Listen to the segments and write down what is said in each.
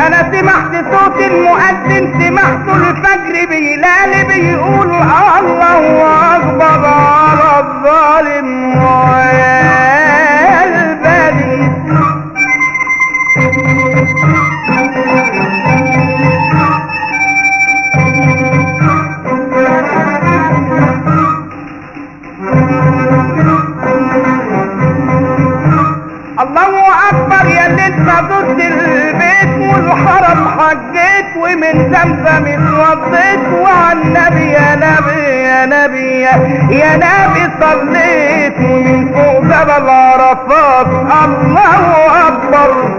انا سمعت صوت المؤذن سمعت الفجر بيلال بيقول الله اكبر على الظالم والبليد الله اكبر يا اللي انت ضد البيت والحرم حجيت ومن زمزم اتوضيت وعلى النبي يا نبي يا نبي يا نبي صليت ومن فوق جبل عرفات الله اكبر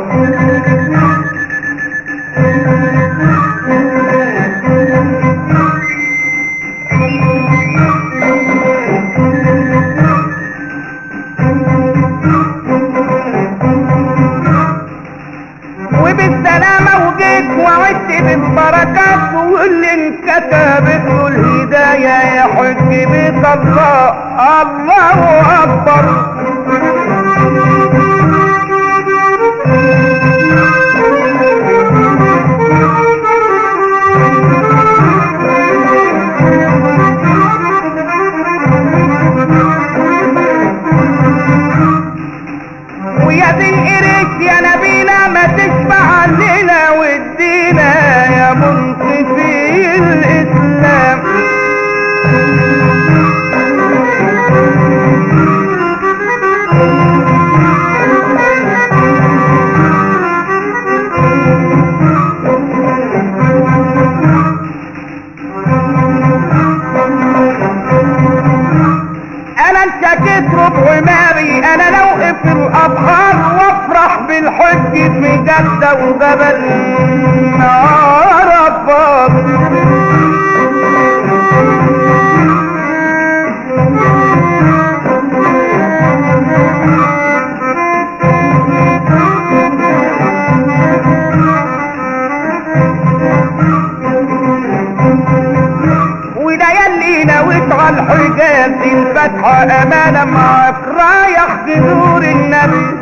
وبالسلامة وجيت وعدت بالبركات واللي انكتبت له الهداية يا حج بيت الله الله أكبر ويا ذي القريش يا نبينا ما تشفع لنا وادينا يا منصفي الاسلام انا انشكيت ربع ماري انا لو في الابهار وافرح بالحج في جدة وجبل عرفات وده يلي نويت على الحجاز الفتحة امانة معاك رايح تزور النبي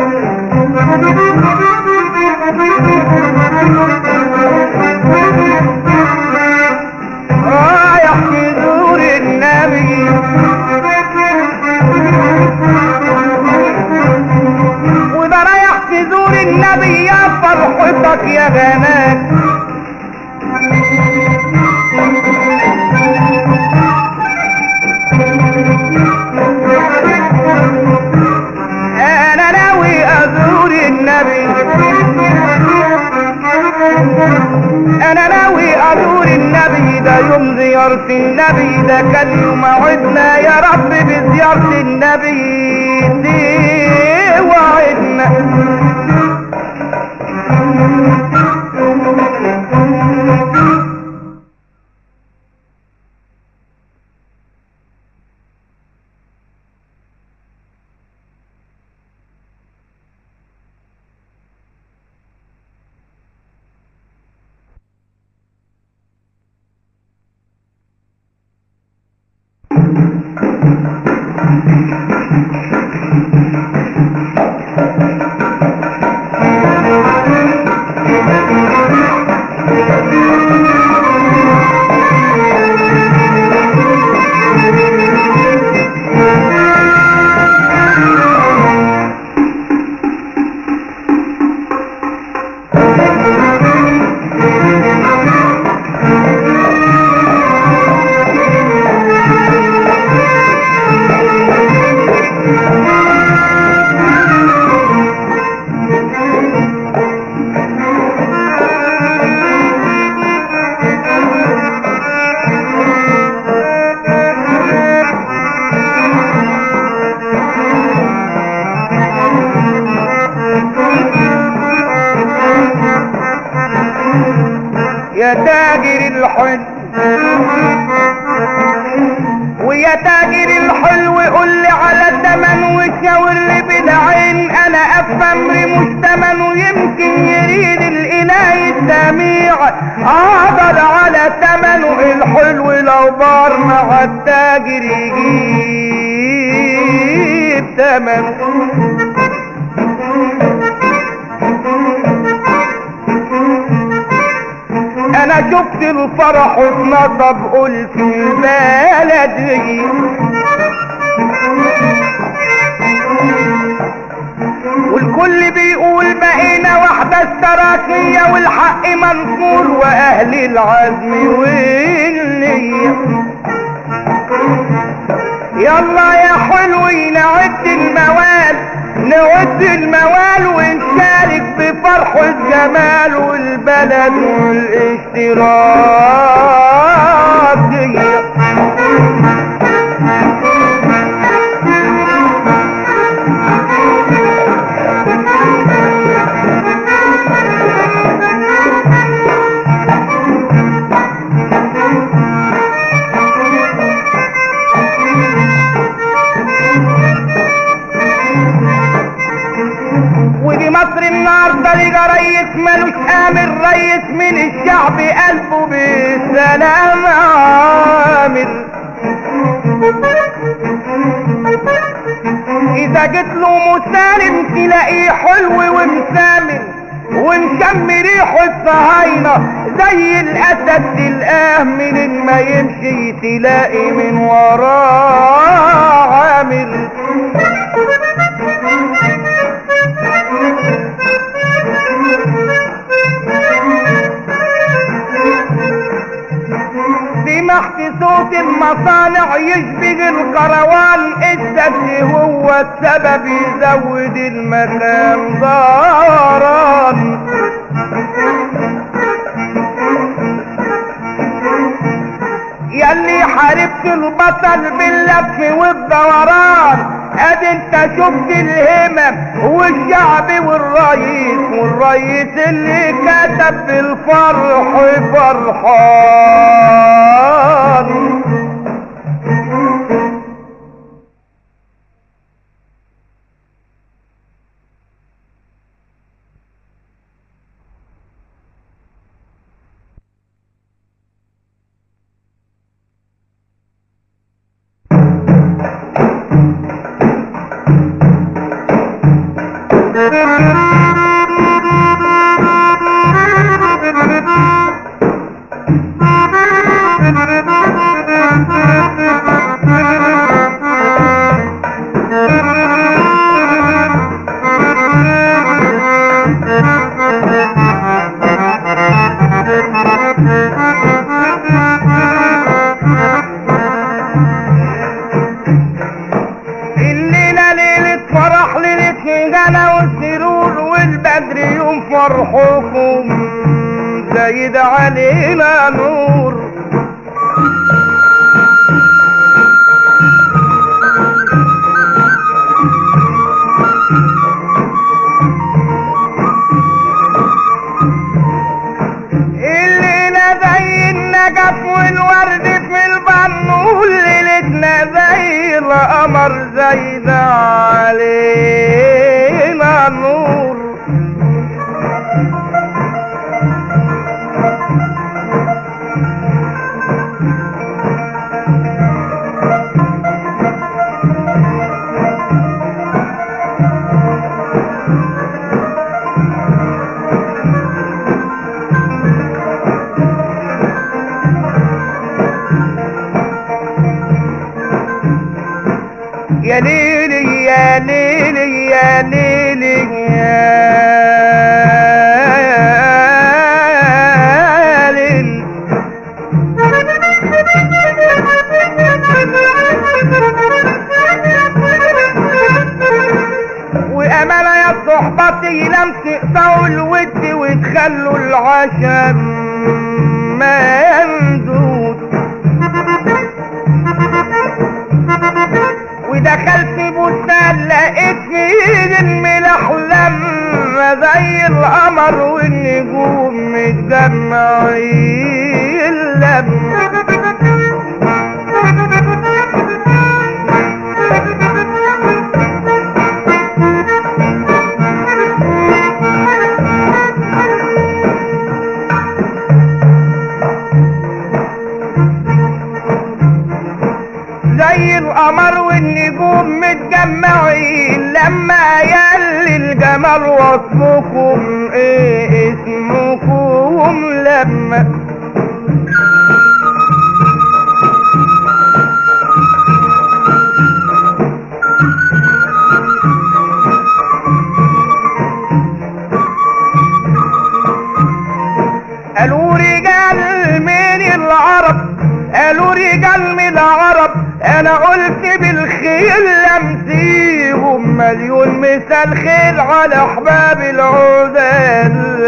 رايح تزور النبي وده رايح تزور النبي يا فرحتك يا غناك انا ناوي ازور النبي انا ناوي ازور النبي ده يوم زيارة النبي ده كان يوم وعدنا يا رب بزيارة النبي دي وعدنا يا تاجر الحلو ويا تاجر الحلو قول لي على تمن وشاور لي بالعين انا افهم مش تمن ويمكن يريد الاله السميع اقدر على تمنه الحلو لو بار مع التاجر يجيب تمنه شفت الفرح اتنصب قلت البلد دي والكل بيقول بقينا واحدة اشتراكية والحق منصور واهل العزم والنية يلا يا حلوين نعد الموال نعد الموال ونشارك بفرح الجمال والبلد والاشتراكية ودي مصر النهارده لقى ريس ملوش امر ريس من الشعب قلبه بالسلام عامر اذا جيت له مسالم تلاقيه حلو ومسامر ونشم ريحه الصهاينة زي الاسد تلقاه من ما يمشي تلاقي من وراه عامر سمعت صوت المصانع يشبه القروان السد هو السبب يزود المكان ضاران يلي حاربت البطل باللف والدوران ادي انت شفت الهمم والشعب والرئيس والرئيس اللي كتب في الفرح فرحان الليلة ليلة فرح ليلة غلا والسرور والبدر يوم فرحكم زايد علينا نور الليلة زي النجف والورد في البنول ليلتنا زي القمر زايد علينا نور يا ليلي يا ليلي يا ليلي يا ليلي وأمانة يا صحبتي لم تقطعوا الود وتخلوا العشم مندود ودخلت بستان لقيت فيه الملح لما زي القمر والنجوم متجمعين لما زي القمر والنجوم متجمعين لما يلي الجمال وصفكم ايه اسمكم لما العرب قالوا رجال من العرب انا قلت بالخيل لمسيهم مليون مثال خيل على احباب العذال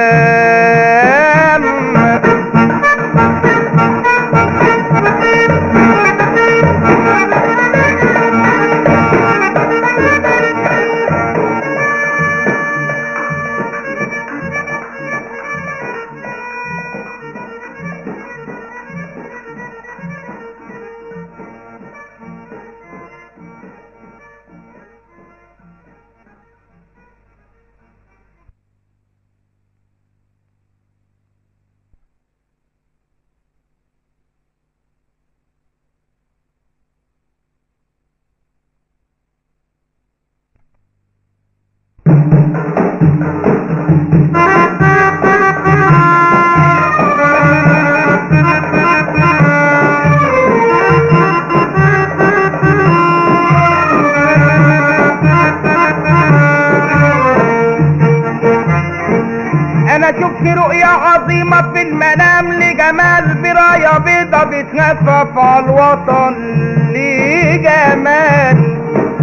انا شفت رؤيا عظيمة في المنام لجمال براية بيضة بتنفف على الوطن لجمال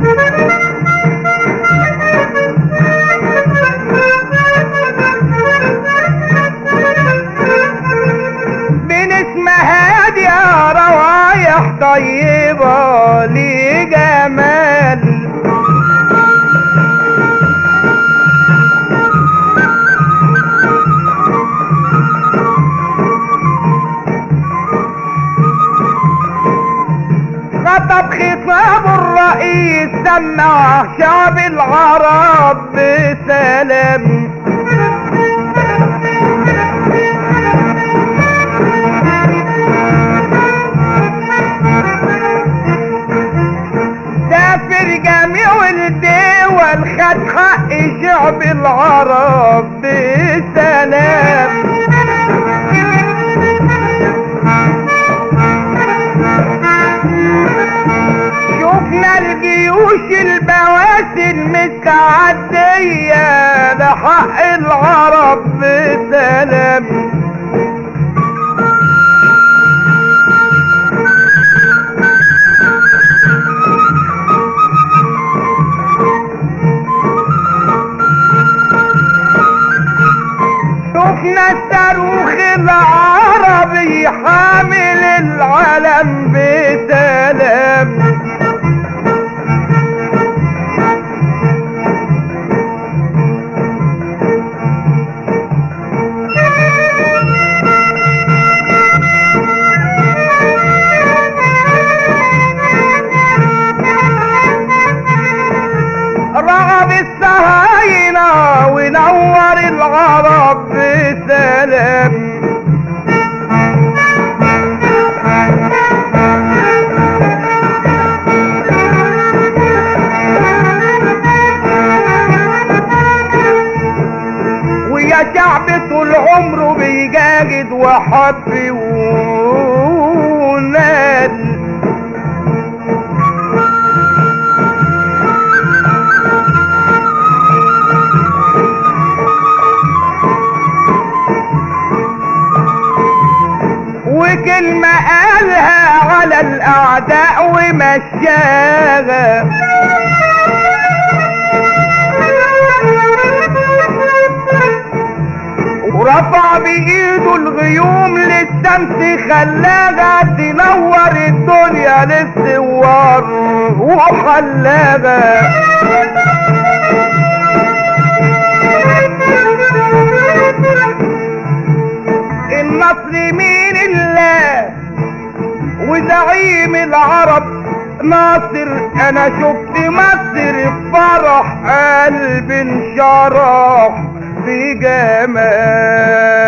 من اسمها هادية روايح طيبة لجمال خطب خطاب الرئيس سمع شعب العرب بسلام سافر جميع الدول خد حق شعب العرب بسلام شفنا الجيوش البواسل مستعدية لحق العرب بسلام شفنا الصاروخ العربي حامل العلم بسلام رغب السهاينة ونور العرب بسلام ويا شعب طول عمره بيجاهد وحب ونال وكلمة قالها على الأعداء ومشاها ورفع بإيده الغيوم للشمس خلاها تنور الدنيا للثوار وحلاها النصر مين الله وزعيم العرب ناصر انا شفت مصر بفرح قلبي انشرح بجمال